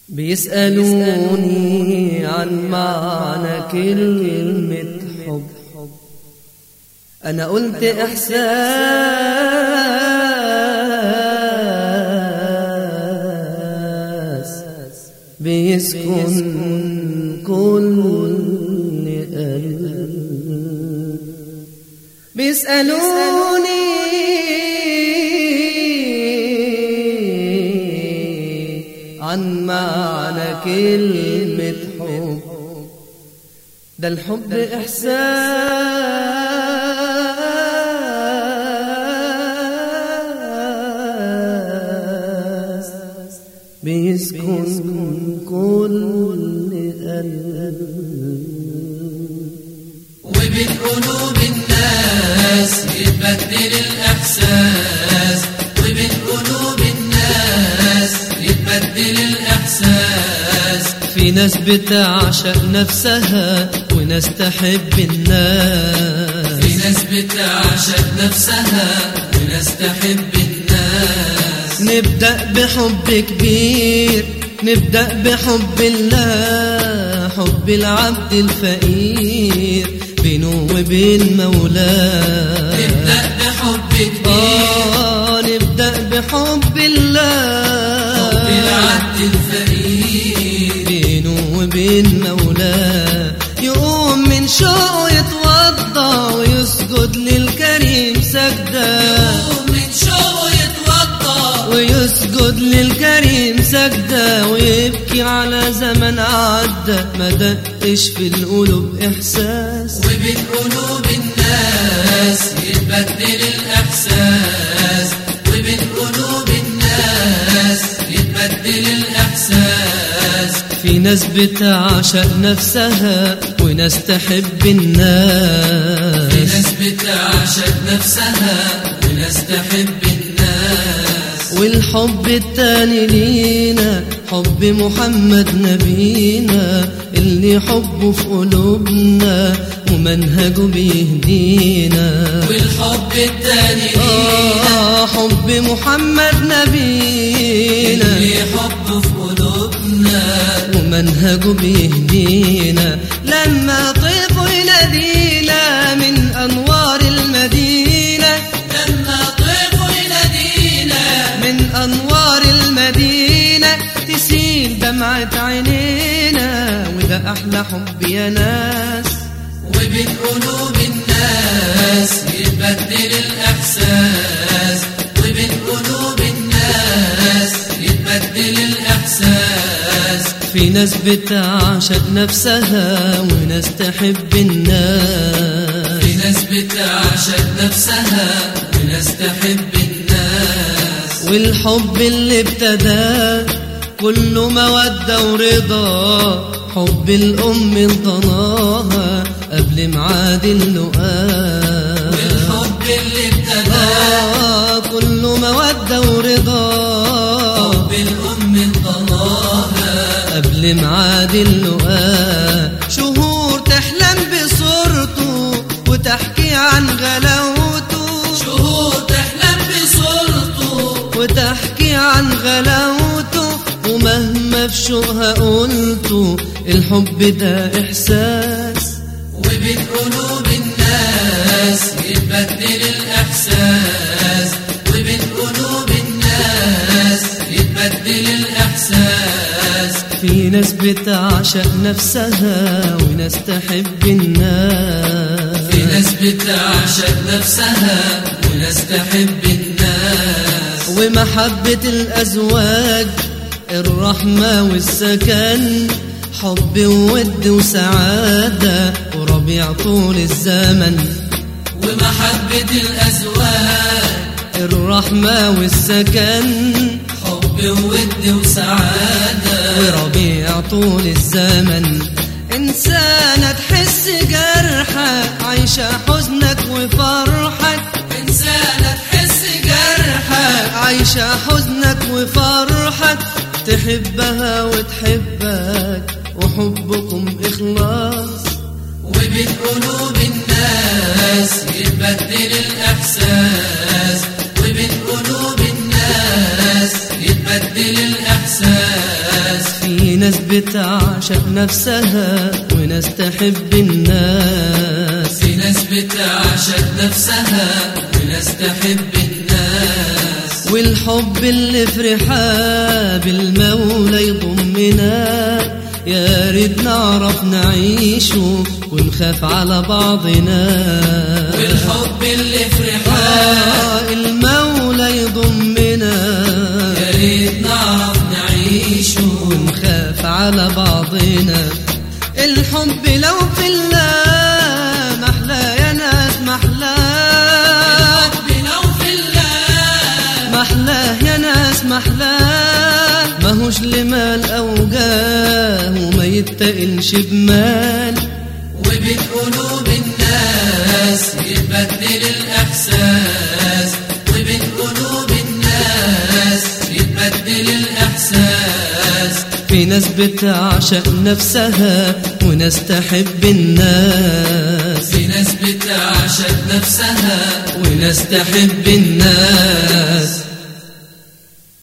بيسألوني عن معنى كلمة حب أنا قلت إحساس بيسكن كل قلب بيسألوني عن معنى كلمة حب ده الحب إحساس بيسكن كل قلب وبالقلوب الناس يتبدل الإحساس وبالقلوب الناس يتبدل الإحساس في ناس بتعشق نفسها وناس تحب الناس في ناس بتعشق نفسها وناس تحب الناس نبدأ بحب كبير نبدأ بحب الله حب العبد الفقير بينه وبين مولاه نبدأ بحب كبير آه نبدأ بحب الله حب العبد الفقير بينه وبين مولاه يقوم من شوقه يتوضى ويسجد للكريم سجده ومن شوقه يتوضى ويسجد للكريم سجدة ويبكي على زمن عدى ما دقش في القلوب إحساس وبالقلوب الناس يتبدل الإحساس وبالقلوب الناس يتبدل الإحساس في ناس بتعشق نفسها وناس تحب في الناس ناس بتعشق نفسها وناس تحب الناس والحب التاني لينا حب محمد نبينا اللي حبه في قلوبنا ومنهجه بيهدينا والحب التاني لينا آه حب محمد نبينا اللي حبه في قلوبنا ومنهجه بيهدينا لما طيفه ينادينا من أنوار المدينة لما طيفوا ينادينا من أنوار المدينة تسيل دمعة عينينا وده أحلى حب يا ناس وبالقلوب الناس يتبدل الإحساس وبالقلوب الناس يتبدل الإحساس في ناس بتعشق نفسها وناس تحب الناس في ناس بتعشق نفسها وناس تحب الناس والحب اللي ابتدى كله مودة ورضا حب الأم انطناها قبل ميعاد اللقاء والحب اللي ابتدى آه كله مودة ورضا حب الأم انطلاها قبل ميعاد اللقاء شهور تحلم بصورته وتحكي عن غلاوته شهور تحلم بصورته وتحكي عن غلاوته ومهما في شوقها قلته الحب ده إحساس وبالقلوب الناس يتبدل الإحساس وبالقلوب الناس يتبدل الإحساس في ناس بتعشق نفسها وناس تحب الناس في ناس بتعشق نفسها وناس تحب الناس ومحبة الأزواج الرحمة والسكن حب وود وسعادة وربيع طول الزمن ومحبة الأزواج الرحمة والسكن حب وود وسعادة وربيع طول الزمن إنسانة تحس جرحك عايشة حزنك وفرحك إنسانة تحس جرحك عايشة حزنك وفرحك تحبها وتحبك وحبكم إخلاص وبالقلوب الناس يتبدل الإحساس وبالقلوب الناس يتبدل الإحساس في ناس بتعشق نفسها وناس تحب الناس في ناس بتعشق نفسها وناس تحب الناس والحب اللي فرحة بالمولى يضمنا يا ريت نعرف نعيشه ونخاف على بعضنا والحب اللي فرحان آه المولى يضمنا يا ريت نعرف نعيشه ونخاف على بعضنا الحب لو في الله محلى يا ناس محلى الحب لو في الله محلاه يا ناس محلاه ماهوش لمال أو جاه وما يتقلش بمال وبين قلوب الناس يتبدل الإحساس وبين قلوب الناس يتبدل الإحساس في ناس بتعشق نفسها وناس تحب الناس في ناس بتعشق نفسها وناس تحب الناس